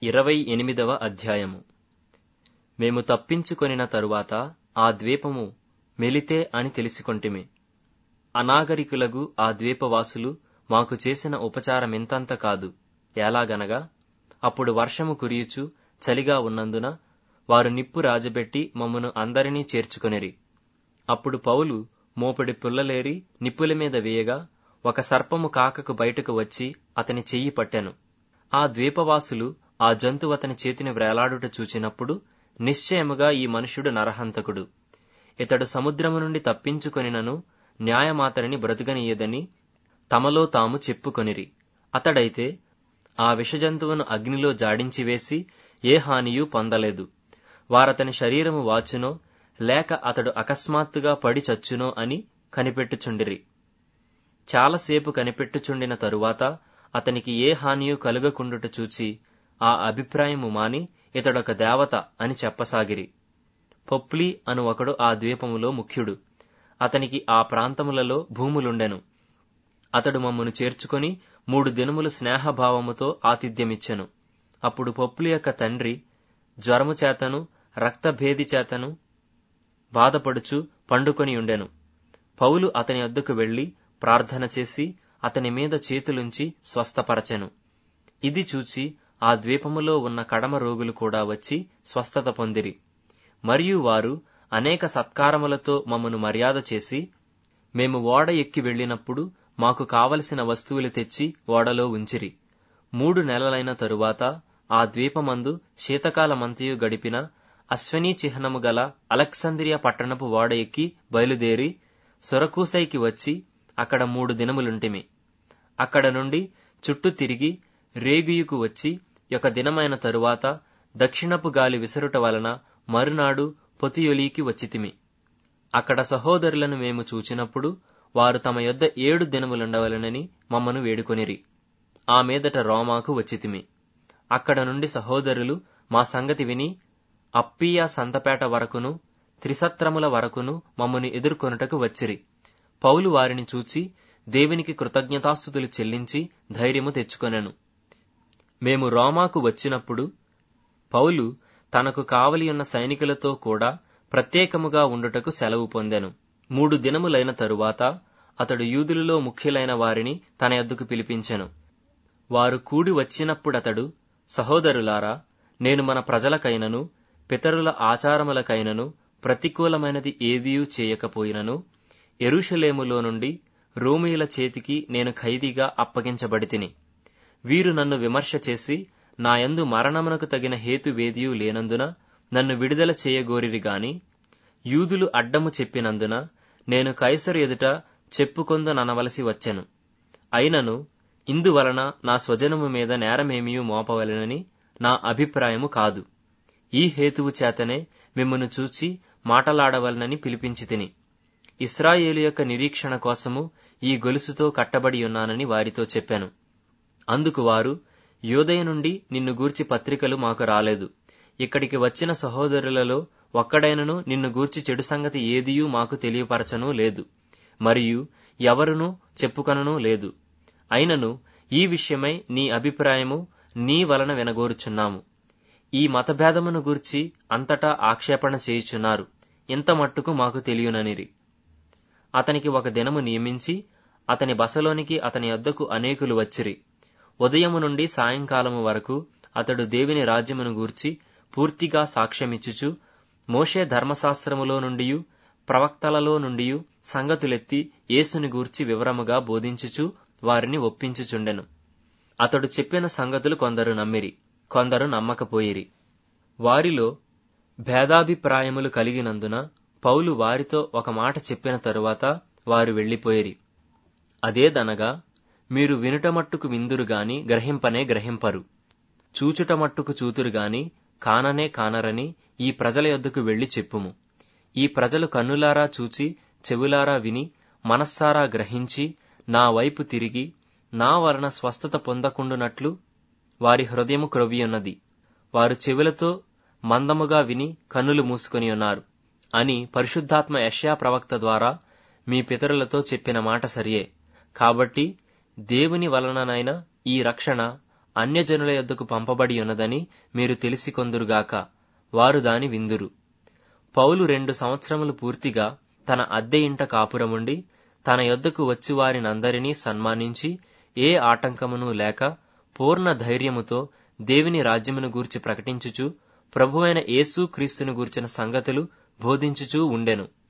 ఇరవై ఎనిమిదవ అధ్యాయము మేము తప్పించుకొనిన తరువాత ఆ ద్వీపము మెలితే అని తెలిసికొంటిమి అనాగరికులగు ఆ ద్వీపవాసులు మాకు చేసిన ఉపచారమింతంత కాదు ఎలాగనగా అప్పుడు వర్షము కురియుచు చలిగా ఉన్నందున వారు నిప్పు రాజబెట్టి మమ్మను అందరినీ చేర్చుకొనిరి అప్పుడు పౌలు మోపెడి పుల్లలేరి నిప్పుల మీద వేయగా ఒక సర్పము కాకకు బయటకు వచ్చి అతని చెయ్యి పట్టెను ఆ ద్వీపవాసులు ఆ జంతువు అతని చేతిని వ్రేలాడుట చూచినప్పుడు నిశ్చయముగా ఈ మనుష్యుడు నరహంతకుడు ఇతడు సముద్రము నుండి తప్పించుకొనినను న్యాయమాతరిని బ్రతుకనీయదని తమలో తాము చెప్పుకొనిరి అతడైతే ఆ విషజంతువును అగ్నిలో జాడించివేసి ఏ హానియూ పొందలేదు వారతని శరీరము వాచునో లేక అతడు అకస్మాత్తుగా పడి చచ్చునో అని కనిపెట్టుచుండిరి చాలాసేపు కనిపెట్టుచుండిన తరువాత అతనికి ఏ హానియూ కలుగకుండుట చూచి ఆ అభిప్రాయము మాని ఇతడొక దేవత అని చెప్పసాగిరి పొప్లి అను ఒకడు ఆ ద్వీపములో ముఖ్యుడు అతనికి ఆ ప్రాంతములలో భూములుండెను అతడు మమ్మను చేర్చుకొని మూడు దినములు స్నేహభావముతో ఆతిథ్యమిచ్చెను అప్పుడు పొప్లి యొక్క తండ్రి జ్వరము చేతను రక్తభేది చేతను బాధపడుచు పండుకొని ఉండెను పౌలు అతని వద్దకు వెళ్లి ప్రార్థన చేసి అతని మీద చేతులుంచి స్వస్థపరచెను ఇది చూచి ఆ ద్వీపములో ఉన్న కడమ రోగులు కూడా వచ్చి స్వస్థత పొందిరి మరియు వారు అనేక సత్కారములతో మమ్మను మర్యాద చేసి మేము ఓడ ఎక్కి వెళ్ళినప్పుడు మాకు కావలసిన వస్తువులు తెచ్చి ఓడలో ఉంచిరి మూడు నెలలైన తరువాత ఆ ద్వీపమందు శీతకాలమంతయు గడిపిన అశ్వనీ చిహ్నము గల అలెక్సంద్రియా పట్టణపు ఓడ ఎక్కి బయలుదేరి సొరకూసైకి వచ్చి అక్కడ మూడు దినములుంటిమి అక్కడ నుండి చుట్టూ తిరిగి రేగియుకు వచ్చి ఒక దినమైన తరువాత దక్షిణపు గాలి విసరుట వలన మరునాడు పొతియొలీకి వచ్చితిమి అక్కడ సహోదరులను మేము చూచినప్పుడు వారు తమ యొద్ద ఏడు దినములుండవలనని మమ్మను వేడుకొనిరి ఆ మీదట రోమాకు వచ్చితిమి అక్కడ నుండి సహోదరులు మా సంగతి విని అప్పియా సంతపేట వరకును త్రిసత్రముల వరకును మమ్మను ఎదుర్కొనుటకు వచ్చిరి పౌలు వారిని చూచి దేవునికి కృతజ్ఞతాస్థుతులు చెల్లించి ధైర్యము తెచ్చుకొనెను మేము రోమాకు వచ్చినప్పుడు పౌలు తనకు కావలియున్న సైనికులతో కూడా ప్రత్యేకముగా ఉండుటకు సెలవు పొందెను మూడు దినములైన తరువాత అతడు యూదులలో ముఖ్యులైన వారిని తన యొద్దకు పిలిపించెను వారు కూడి వచ్చినప్పుడతడు సహోదరులారా నేను మన ప్రజలకైనను పితరుల ఆచారములకైనను ప్రతికూలమైనది ఏదియూ చేయకపోయినను ఎరుషలేములో నుండి రోమియుల చేతికి నేను ఖైదీగా అప్పగించబడితిని వీరు నన్ను విమర్శ చేసి నాయందు మరణమునకు తగిన హేతువేదియు లేనందున నన్ను విడుదల చేయగోరిరి గాని యూదులు అడ్డము చెప్పినందున నేను కైసరు ఎదుట చెప్పుకొందనవలసి వచ్చెను అయినను ఇందువలన నా స్వజనము మీద నేరమేమియూ మోపవలెనని నా అభిప్రాయము కాదు ఈ హేతువు చేతనే మిమ్మను చూచి మాటలాడవలనని పిలిపించి తిని ఇస్రాయేలు యొక్క నిరీక్షణ కోసము ఈ గొలుసుతో కట్టబడి ఉన్నానని వారితో చెప్పాను అందుకు వారు యోదయ నుండి నిన్ను గూర్చి పత్రికలు మాకు రాలేదు ఇక్కడికి వచ్చిన సహోదరులలో ఒక్కడైనను నిన్ను గూర్చి చెడు సంగతి ఏదియూ మాకు తెలియపరచనూ లేదు మరియు ఎవరునూ చెప్పుకొననూ లేదు అయినను ఈ విషయమై నీ అభిప్రాయము నీ వలన వినగోరుచున్నాము ఈ మతభేదమును గూర్చి అంతటా ఆక్షేపణ చేయుచున్నారు ఇంత మట్టుకు మాకు తెలియననిరి అతనికి ఒక దినము నియమించి అతని బసలోనికి అతని వద్దకు అనేకులు వచ్చిరి ఉదయము నుండి సాయంకాలము వరకు అతడు దేవుని రాజ్యమును గూర్చి పూర్తిగా సాక్ష్యమిచ్చుచు మోషే ధర్మశాస్త్రములో నుండియు ప్రవక్తలలో నుండియు సంగతులెత్తి యేసుని గూర్చి వివరముగా బోధించుచు వారిని ఒప్పించుచుండెను అతడు చెప్పిన సంగతులు కొందరు నమ్మిరి కొందరు నమ్మకపోయిరి వారిలో భేదాభిప్రాయములు కలిగినందున పౌలు వారితో ఒక మాట చెప్పిన తరువాత వారు వెళ్లిపోయిరి అదేదనగా మీరు వినుటమట్టుకు విందురు గాని గ్రహింపనే గ్రహింపరు చూచుటమట్టుకు చూతురు గాని కాననే కానరని ఈ ప్రజల యొద్దకు వెళ్లి చెప్పుము ఈ ప్రజలు కన్నులారా చూచి చెవులారా విని మనస్సారా గ్రహించి నా వైపు తిరిగి నా వలన స్వస్థత పొందకుండునట్లు వారి హృదయము క్రొవ్వియున్నది వారు చెవులతో మందముగా విని కన్నులు మూసుకొని ఉన్నారు అని పరిశుద్ధాత్మ యష్యా ప్రవక్త ద్వారా మీ పితరులతో చెప్పిన మాట సరియే కాబట్టి దేవుని వలననైన ఈ రక్షణ అన్యజనుల యొద్దకు పంపబడి ఉన్నదని మీరు తెలిసి కొందురుగాక వారు దాని విందురు పౌలు రెండు సంవత్సరములు పూర్తిగా తన అద్దె ఇంట కాపురముండి తన యొద్దకు వచ్చి వారినందరినీ సన్మానించి ఏ ఆటంకమును లేక పూర్ణ ధైర్యముతో దేవుని రాజ్యమును గూర్చి ప్రకటించుచు ప్రభువైన యేసు క్రీస్తును గూర్చిన సంగతులు బోధించుచూ ఉండెను